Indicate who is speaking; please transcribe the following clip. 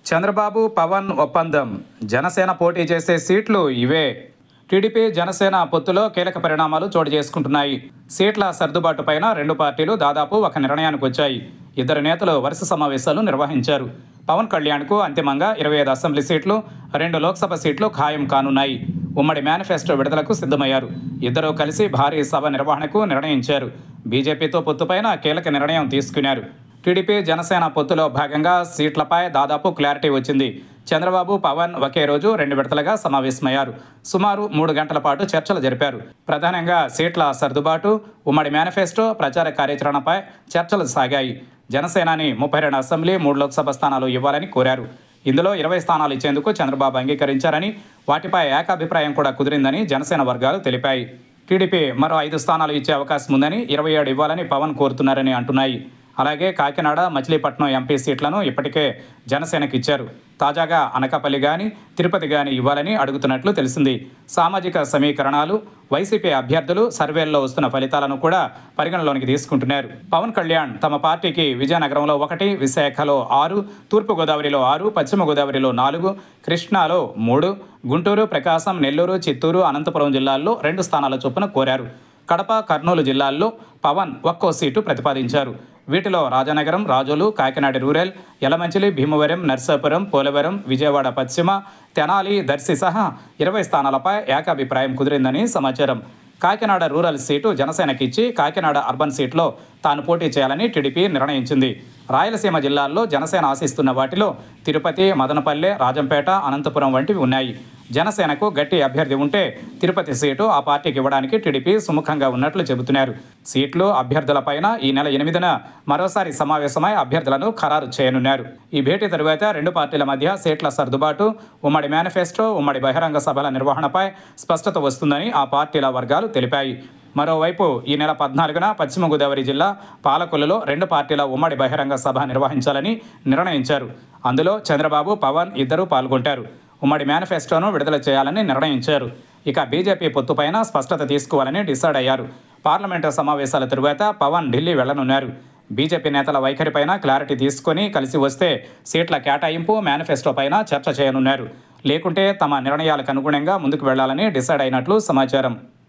Speaker 1: చంద్రబాబు పవన్ ఒప్పందం జనసేన పోటీ చేసే సీట్లు ఇవే టీడీపీ జనసేన పొత్తులో కీలక పరిణామాలు చోటు చేసుకుంటున్నాయి సీట్ల సర్దుబాటు పైన రెండు పార్టీలు దాదాపు ఒక నిర్ణయానికి వచ్చాయి ఇద్దరు నేతలు వరుస సమావేశాలు నిర్వహించారు పవన్ కళ్యాణ్కు అంతిమంగా ఇరవై ఐదు అసెంబ్లీ సీట్లు రెండు లోక్సభ సీట్లు ఖాయం కానున్నాయి ఉమ్మడి మేనిఫెస్టో విడుదలకు సిద్ధమయ్యారు ఇద్దరూ కలిసి భారీ సభ నిర్వహణకు నిర్ణయించారు బీజేపీతో పొత్తుపైన కీలక నిర్ణయం తీసుకున్నారు టీడీపీ జనసేన పొత్తులో భాగంగా సీట్లపై దాదాపు క్లారిటీ వచ్చింది చంద్రబాబు పవన్ ఒకే రోజు రెండు విడతలుగా సమావేశమయ్యారు సుమారు మూడు గంటల పాటు చర్చలు జరిపారు ప్రధానంగా సీట్ల సర్దుబాటు ఉమ్మడి మేనిఫెస్టో ప్రచార కార్యాచరణపై చర్చలు సాగాయి జనసేనాని ముప్పై రెండు అసెంబ్లీ మూడు లోక్సభ స్థానాలు ఇవ్వాలని కోరారు ఇందులో ఇరవై స్థానాలు ఇచ్చేందుకు చంద్రబాబు అంగీకరించారని వాటిపై ఏకాభిప్రాయం కూడా కుదిరిందని జనసేన వర్గాలు తెలిపాయి టీడీపీ మరో ఐదు స్థానాలు ఇచ్చే అవకాశం ఉందని ఇరవై ఏడు ఇవ్వాలని పవన్ కోరుతున్నారని అంటున్నాయి అలాగే కాకినాడ మచిలీపట్నం ఎంపీ సీట్లను ఇప్పటికే జనసేనకు ఇచ్చారు తాజాగా అనకాపల్లి గాని తిరుపతి గాని ఇవ్వాలని అడుగుతున్నట్లు తెలిసింది సామాజిక సమీకరణాలు వైసీపీ అభ్యర్థులు సర్వేల్లో వస్తున్న ఫలితాలను కూడా పరిగణలోనికి తీసుకుంటున్నారు పవన్ కళ్యాణ్ తమ పార్టీకి విజయనగరంలో ఒకటి విశాఖలో ఆరు తూర్పుగోదావరిలో ఆరు పశ్చిమ గోదావరిలో నాలుగు కృష్ణాలో మూడు గుంటూరు ప్రకాశం నెల్లూరు చిత్తూరు అనంతపురం జిల్లాల్లో రెండు స్థానాల చొప్పున కోరారు కడప కర్నూలు జిల్లాల్లో పవన్ ఒక్కో సీటు ప్రతిపాదించారు వీటిలో రాజనగరం రాజోలు కాకినాడ రూరల్ యలమంచిలి భీమవరం నర్సాపురం పోలవరం విజయవాడ పశ్చిమ తెనాలి దర్శి సహా ఇరవై స్థానాలపై ఏకాభిప్రాయం కుదిరిందని సమాచారం కాకినాడ రూరల్ సీటు జనసేనకి ఇచ్చి కాకినాడ అర్బన్ సీట్లో తాను పోటీ చేయాలని టీడీపీ నిర్ణయించింది రాయలసీమ జిల్లాల్లో జనసేన ఆశిస్తున్న వాటిలో తిరుపతి మదనపల్లె రాజంపేట అనంతపురం వంటివి ఉన్నాయి జనసేనకు గట్టి అభ్యర్థి ఉంటే తిరుపతి సీటు ఆ పార్టీకి ఇవ్వడానికి టీడీపీ సుముఖంగా ఉన్నట్లు చెబుతున్నారు సీట్లు అభ్యర్థులపైన ఈ నెల ఎనిమిదిన మరోసారి సమావేశమై అభ్యర్థులను ఖరారు చేయనున్నారు ఈ భేటీ తరువాత రెండు పార్టీల మధ్య సీట్ల సర్దుబాటు ఉమ్మడి మేనిఫెస్టో ఉమ్మడి బహిరంగ సభల నిర్వహణపై స్పష్టత వస్తుందని ఆ పార్టీల వర్గాలు తెలిపాయి మరోవైపు ఈ నెల పద్నాలుగున పశ్చిమ గోదావరి జిల్లా పాలకొల్లులో రెండు పార్టీల ఉమ్మడి బహిరంగ సభ నిర్వహించాలని నిర్ణయించారు అందులో చంద్రబాబు పవన్ ఇద్దరూ పాల్గొంటారు ఉమ్మడి మేనిఫెస్టోను విడుదల చేయాలని నిర్ణయించారు ఇక బీజేపీ పొత్తుపైన స్పష్టత తీసుకోవాలని డిసైడ్ అయ్యారు పార్లమెంటు సమావేశాల తరువాత పవన్ ఢిల్లీ వెళ్లనున్నారు బీజేపీ నేతల వైఖరిపైన క్లారిటీ తీసుకొని కలిసి వస్తే సీట్ల కేటాయింపు మేనిఫెస్టో పైన చర్చ చేయనున్నారు లేకుంటే తమ నిర్ణయాలకు అనుగుణంగా ముందుకు వెళ్లాలని డిసైడ్ అయినట్లు సమాచారం